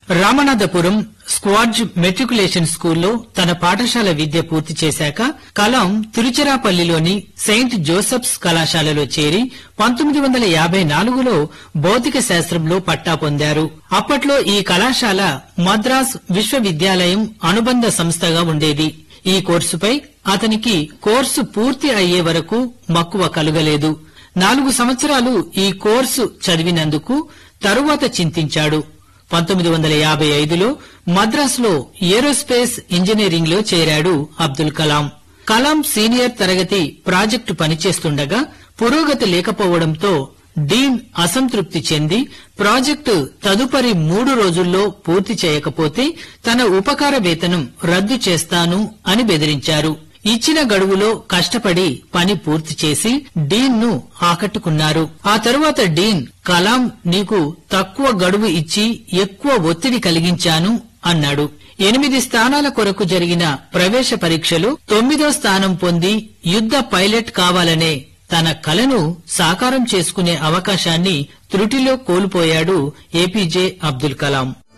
Ramanathapuram స్క్వాడ్జ్ matriculation స్కూల్లో తన పాఠశాల విద్య పూర్తి చేశాక కలాం తిరుచిరాపల్లిలోని సెయింట్ జోసెఫ్స్ కళాశాలలో చేరి పంతొమ్మిది వందల యాభై నాలుగులో భౌతిక శాస్త్రంలో పట్టా పొందారు అప్పట్లో ఈ కళాశాల మద్రాస్ విశ్వవిద్యాలయం అనుబంధ సంస్థగా ఉండేది ఈ కోర్సుపై అతనికి కోర్సు పూర్తి అయ్యే వరకు మక్కువ కలుగలేదు నాలుగు సంవత్సరాలు ఈ కోర్సు చదివినందుకు తరువాత చింతించాడు పంతొమ్మిది వందల యాభై ఐదులో మద్రాసులో ఏరోస్పేస్ ఇంజనీరింగ్ లో చేరాడు అబ్దుల్ కలాం కలాం సీనియర్ తరగతి ప్రాజెక్టు పనిచేస్తుండగా పురోగతి లేకపోవడంతో డీన్ అసంతృప్తి చెంది ప్రాజెక్టు తదుపరి మూడు రోజుల్లో పూర్తి చేయకపోతే తన ఉపకార వేతనం రద్దు చేస్తాను అని బెదిరించారు ఇచ్చిన గడువులో కష్టపడి పని పూర్తి చేసి డీన్ ను ఆకట్టుకున్నారు ఆ తరువాత డీన్ కలాం నీకు తక్కువ గడువు ఇచ్చి ఎక్కువ ఒత్తిడి కలిగించాను అన్నాడు ఎనిమిది స్థానాల కొరకు జరిగిన ప్రవేశ పరీక్షలో తొమ్మిదో స్థానం పొంది యుద్ధ పైలట్ కావాలనే తన కలను సాకారం చేసుకునే అవకాశాన్ని త్రుటిలో కోల్పోయాడు ఏపీజే అబ్దుల్ కలాం